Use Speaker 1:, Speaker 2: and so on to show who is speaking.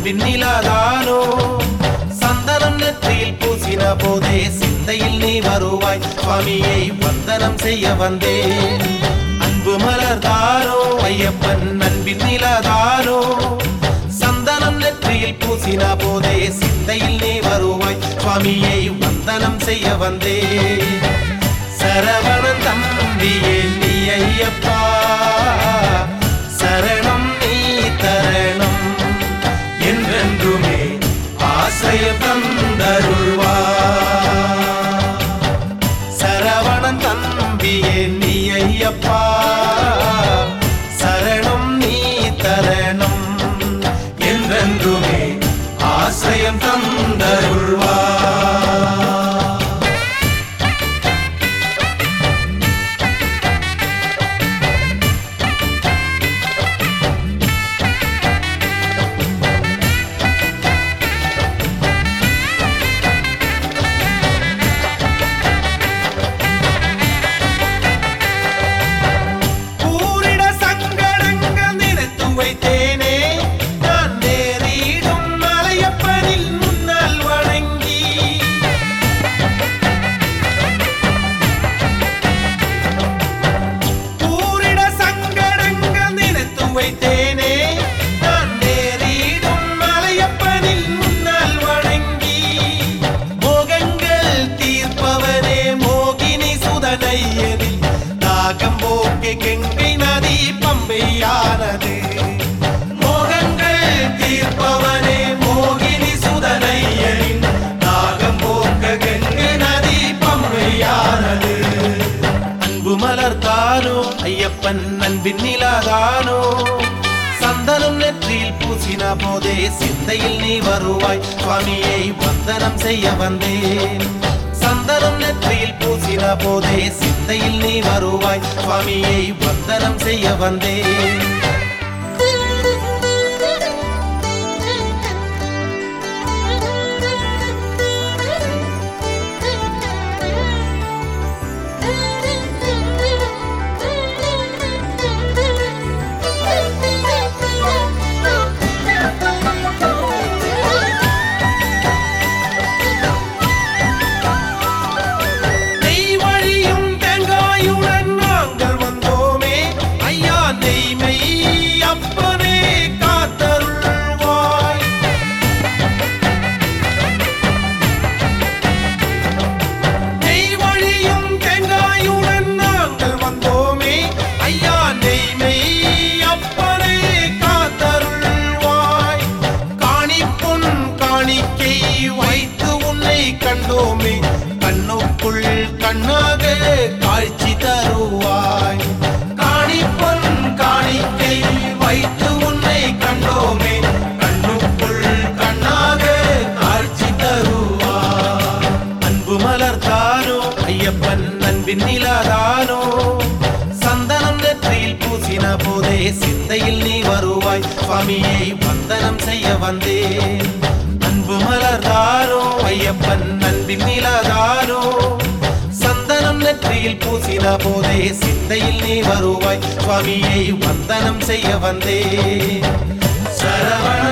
Speaker 1: அன்பின் நிலாதானோ சந்தனம் நெற்றியில் பூசின போதே சிந்தையில் நீ வருவாய் சுவாமியை வந்தனம் செய்ய வந்தேன் அன்பு மலர்தானோ ஐயப்பன் அன்பின் நிலாதானோ சந்தனம் நெற்றியில் பூசின போதே சிந்தையில் நீ வருவாய் சுவாமியை வந்தனம் செய்ய வந்தே சரவணன் தம்பியே நீ ஐயப்பா சரணம் நீ தரணம் என்றென்றுமே ஆசைய தந்தருள்வா சரவணன் தம்பியே நீ ஐயப்பா சரணம் நீ தரணம் என்றென்றுமே ஆசிரியம் தந்தருள்வா கூறிட சங்கடங்கள் நினைத்து வைத்தேனே நான் நேரிடும் மலையப்பனில் முன்னால் வணங்கி கூறிட சங்கடங்கள் நினைத்து வைத்தேனே நான் நேரிடும் மலையப்பனில் முன்னால் வணங்கி மோகங்கள் தீர்ப்பவனே மோகினி சுதனையதில் தாகம் போக்கே கெங்கை நதி பம்பையானது மோகங்கள் தீர்ப்பவனே மோகினி சுதனையனின் தாகம் போக்க கெங்கை நதி பம்பையானது அன்பு மலர்தானோ ஐயப்பன் அன்பின் நிலாதானோ சந்தனம் நெற்றியில் பூசின போதே சிந்தையில் நீ வருவாய் சுவாமியை வந்தனம் செய்ய வந்தேன் சந்தனம் நெற்றியில் பூசின போதே சிந்தையில் நீ வருவாய் சுவாமியை வந்தனம் செய்ய வந்தேன் நெய் வழியும் தேங்காயுடன் நாங்கள் வந்தோமே ஐயா நெய்மை அப்பனே காத்தருள்வாய் நெய் வழியும் தேங்காயுடன் நாங்கள் வந்தோமே ஐயா நெய்மை அப்பனே காத்தருள்வாய் காணிப்புண் காணிக்கை வைத்து உன்னை கண்டோமே கண்ணுக்குள் கண்ணாக காட்சி தருவாய் காணிப்பொன் காணிக்கை வைத்து உன்னை கண்டோமே கண்ணுக்குள் கண்ணாக காட்சி தருவாய் அன்பு மலர்தானோ ஐயப்பன் அன்பின் நிலாதானோ சந்தனம் நெற்றியில் பூசின போதே சிந்தையில் நீ வருவாய் சுவாமியை வந்தனம் செய்ய வந்தேன் அன்பு மலர்தானோ ஐயப்பன் அன்பின் நிலாதானோ சந்தனம் நெற்றியில் பூசின போதே சிந்தையில் நீ வருவாய் சுவாமியை வந்தனம் செய்ய வந்தேன் சரவண